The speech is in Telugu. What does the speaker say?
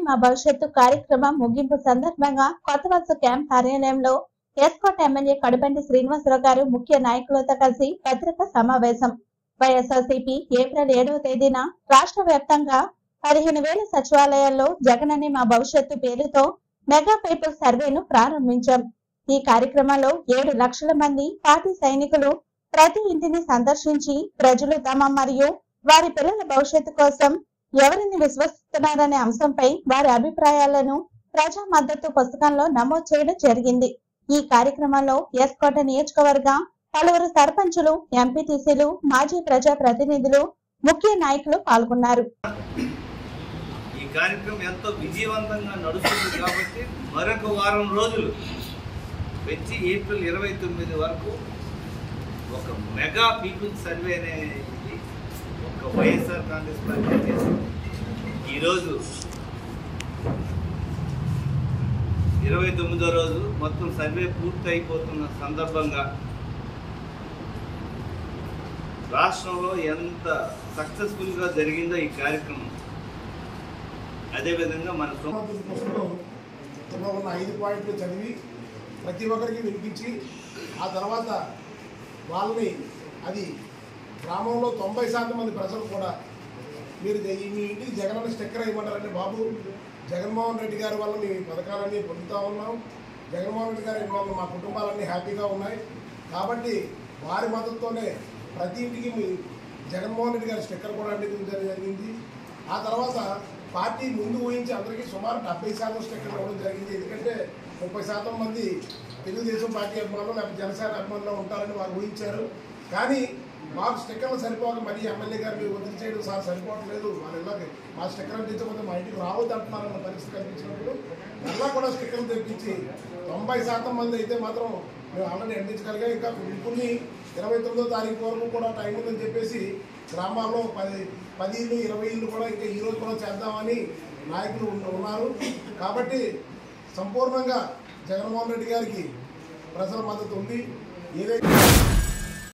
మా భవిష్యత్తు కార్యక్రమం ముగింపు సందర్భంగా కొత్త వలస క్యాంప్ కార్యాలయంలో ఎస్కోట్ ఎమ్మెల్యే కడుబండి శ్రీనివాసరావు గారు ముఖ్య నాయకులతో కలిసి పత్రికా సమావేశం వైఎస్ఆర్సీపీ ఏప్రిల్ ఏడవ తేదీన రాష్ట్ర వ్యాప్తంగా పదిహేను వేల సచివాలయాల్లో జగననే మా భవిష్యత్తు పేరుతో మెగా పీపుల్ సర్వేను ప్రారంభించాం ఈ కార్యక్రమంలో ఏడు లక్షల మంది పార్టీ సైనికులు ప్రతి ఇంటిని సందర్శించి ప్రజలు తమ మరియు వారి పిల్లల భవిష్యత్తు కోసం ఎవరిని విశ్వసిస్తున్నారనే అంశంపై వారి అభిప్రాయాలను ప్రజా మద్దతు పుస్తకంలో నమోదు చేయడం జరిగింది ఈ కార్యక్రమంలో ఎస్కోట నియోజకవర్గ పలువురు సర్పంచులు ఎంపీటీసీలు మాజీ ప్రజా ప్రతినిధులు ముఖ్య నాయకులు పాల్గొన్నారు ఈ కార్యక్రమం ఎంతో విజయవంతంగా నడుస్తుంది కాబట్టి మరొక వారం రోజులు వచ్చి ఏప్రిల్ ఇరవై తొమ్మిది వరకు ఒక మెగా పీపుల్ సర్వే అనేది ఒక వైఎస్ఆర్ కాంగ్రెస్ పార్టీ చేసింది ఈరోజు ఇరవై తొమ్మిదో రోజు మొత్తం సర్వే పూర్తి అయిపోతున్న సందర్భంగా రాష్ట్రంలో ఎంత సక్సెస్ఫుల్గా జరిగిందో ఈ కార్యక్రమం అదేవిధంగా మన సొ- సమాధాన పుస్తకంలో ఇందులో ఉన్న ఐదు పాయింట్లు చదివి ప్రతి ఒక్కరికి వినిపించి ఆ తర్వాత వాళ్ళని అది గ్రామంలో తొంభై శాతం మంది ప్రజలు కూడా మీరు జ- మీ ఇంటికి జగనన్న స్టిక్కర్ ఇవ్వమంటారంటే బాబు జగన్మోహన్ రెడ్డి గారి వల్ల మీ పథకాలన్నీ పొందుతూ ఉన్నాం జగన్మోహన్ రెడ్డి గారి వల్ల మా కుటుంబాలన్నీ హ్యాపీగా ఉన్నాయి కాబట్టి వారి మద్దతుతోనే ప్రతి ఇంటికి మీ జగన్మోహన్ రెడ్డి గారి స్టిక్కర్ కూడా అందించడం జరిగింది ఆ తర్వాత పార్టీ ముందు ఊహించి అందరికీ సుమారు డెబ్బై శాతం స్టిక్కర్లు ఇవ్వడం జరిగింది ఎందుకంటే ముప్పై శాతం మంది తెలుగుదేశం పార్టీ అభిమానులు లేకపోతే జనసేన అభిమానులు ఉంటారని వారు ఊహించారు కానీ మాకు స్టిక్కర్లు సరిపోక మరీ ఎమ్మెల్యే గారు మీరు వదిలి చేయడం సార్ సరిపోవట్లేదు వాళ్ళ ఇళ్ళకి మా స్టిక్కర్ అందించకపోతే మా ఇంటికి రావద్దు అంటున్నారన్న పరిస్థితి కనిపించినప్పుడు మళ్ళా కూడా స్టిక్కర్లు తెప్పించి తొంభై శాతం మంది అయితే మాత్రం మేము ఆల్రెడీ అందించగలిగా ఇంకా కొన్ని ఇరవై తొమ్మిదో తారీఖు వరకు కూడా టైం ఉందని చెప్పేసి గ్రామాల్లో పది పది ఇళ్ళు ఇరవై ఇళ్ళు కూడా ఇంకా ఈ రోజు కూడా చేద్దామని నాయకులు ఉన్న- ఉన్నారు కాబట్టి సంపూర్ణంగా జగన్మోహన్ రెడ్డి గారికి ప్రజల మద్దతు ఉంది ఏదైతే